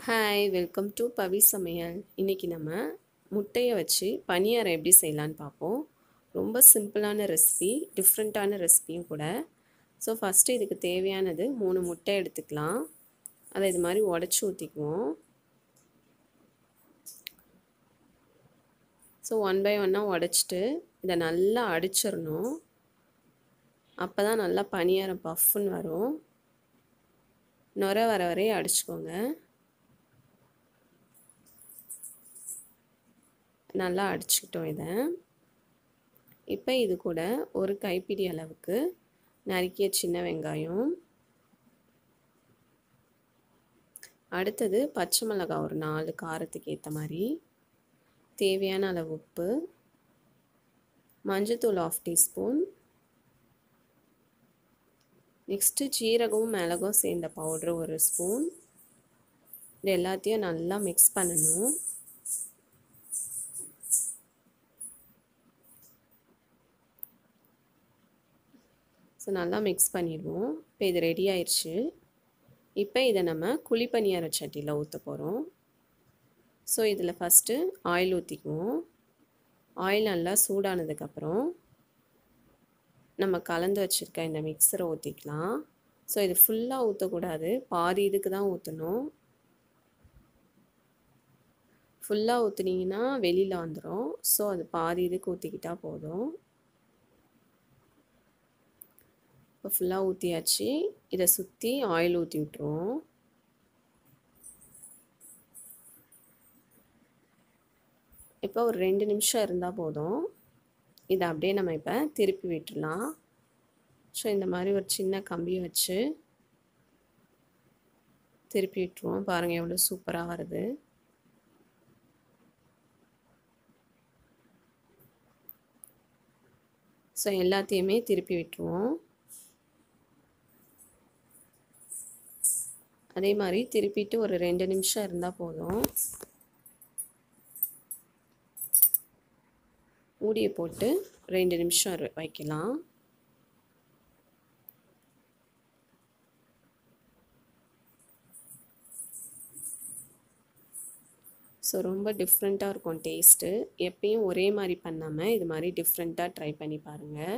hi welcome to பவி சமையல் இன்றைக்கி நம்ம முட்டையை வச்சு பணியாரம் எப்படி செய்யலான்னு பார்ப்போம் ரொம்ப சிம்பிளான ரெசிபி டிஃப்ரெண்ட்டான ரெசிபியும் கூட ஸோ ஃபஸ்ட்டு இதுக்கு தேவையானது மூணு முட்டை எடுத்துக்கலாம் அதை இது மாதிரி உடச்சி ஊற்றிக்குவோம் ஸோ ஒன் பை ஒன்னாக உடச்சிட்டு இதை நல்லா அடிச்சிடணும் அப்போ தான் நல்லா பணியாரம் பஃப்னு வரும் நுர வர வரையும் அடிச்சுக்கோங்க நல்லா அடிச்சுக்கிட்டோம் இதை இப்போ இது கூட ஒரு கைப்பிடி அளவுக்கு நறுக்கிய சின்ன வெங்காயம் அடுத்தது பச்சை மிளகாய் ஒரு நாலு காரத்துக்கு ஏற்ற மாதிரி தேவையான அளவு உப்பு மஞ்சத்தூள் ஆஃப் டீஸ்பூன் நெக்ஸ்ட்டு ஜீரகமும் மிளகும் சேர்ந்த பவுட்ரு ஒரு ஸ்பூன் இது எல்லாத்தையும் நல்லா மிக்ஸ் பண்ணணும் ஸோ நல்லா மிக்ஸ் பண்ணிடுவோம் இப்போ இது ரெடி ஆயிடுச்சு இப்போ இதை நம்ம குழி பணியார சட்டியில் ஊற்ற போகிறோம் ஸோ இதில் ஃபஸ்ட்டு ஆயில் ஊற்றிக்குவோம் ஆயில் நல்லா சூடானதுக்கப்புறம் நம்ம கலந்து வச்சுருக்க இந்த மிக்சரை ஊற்றிக்கலாம் ஸோ இது ஃபுல்லாக ஊற்றக்கூடாது பாதி இதுக்கு தான் ஊற்றணும் ஃபுல்லாக ஊற்றுனீங்கன்னா வெளியில் வந்துடும் ஸோ அது பாதி இதுக்கு ஊற்றிக்கிட்டால் போதும் இப்போ ஃபுல்லாக ஊற்றியாச்சு இதை சுற்றி ஆயில் ஊற்றி விட்ருவோம் இப்போ ஒரு ரெண்டு நிமிஷம் இருந்தால் போதும் இதை அப்படியே நம்ம இப்போ திருப்பி விட்டுடலாம் ஸோ இந்த மாதிரி ஒரு சின்ன கம்பியை வச்சு திருப்பி விட்டுருவோம் பாருங்கள் எவ்வளோ சூப்பராக வருது ஸோ எல்லாத்தையுமே திருப்பி விட்டுருவோம் அதே மாதிரி திருப்பிட்டு ஒரு ரெண்டு நிமிஷம் இருந்தால் போதும் மூடியை போட்டு ரெண்டு நிமிஷம் வைக்கலாம் ஸோ ரொம்ப டிஃப்ரெண்ட்டாக இருக்கும் டேஸ்ட்டு எப்பயும் ஒரே மாதிரி பண்ணாமல் இது மாதிரி டிஃப்ரெண்ட்டாக ட்ரை பண்ணி பாருங்கள்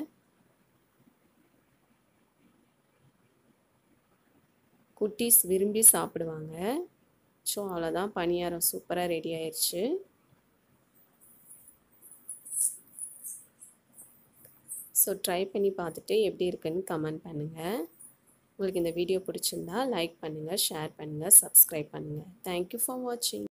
குட்டீஸ் விரும்பி சாப்பிடுவாங்க ஸோ அவ்வளோதான் பணியாரம் சூப்பராக ரெடி ஆயிடுச்சு ஸோ ட்ரை பண்ணி பார்த்துட்டு எப்படி இருக்குன்னு கமெண்ட் பண்ணுங்கள் உங்களுக்கு இந்த வீடியோ பிடிச்சிருந்தா லைக் பண்ணுங்கள் ஷேர் பண்ணுங்கள் சப்ஸ்கிரைப் பண்ணுங்கள் தேங்க்யூ ஃபார் வாட்சிங்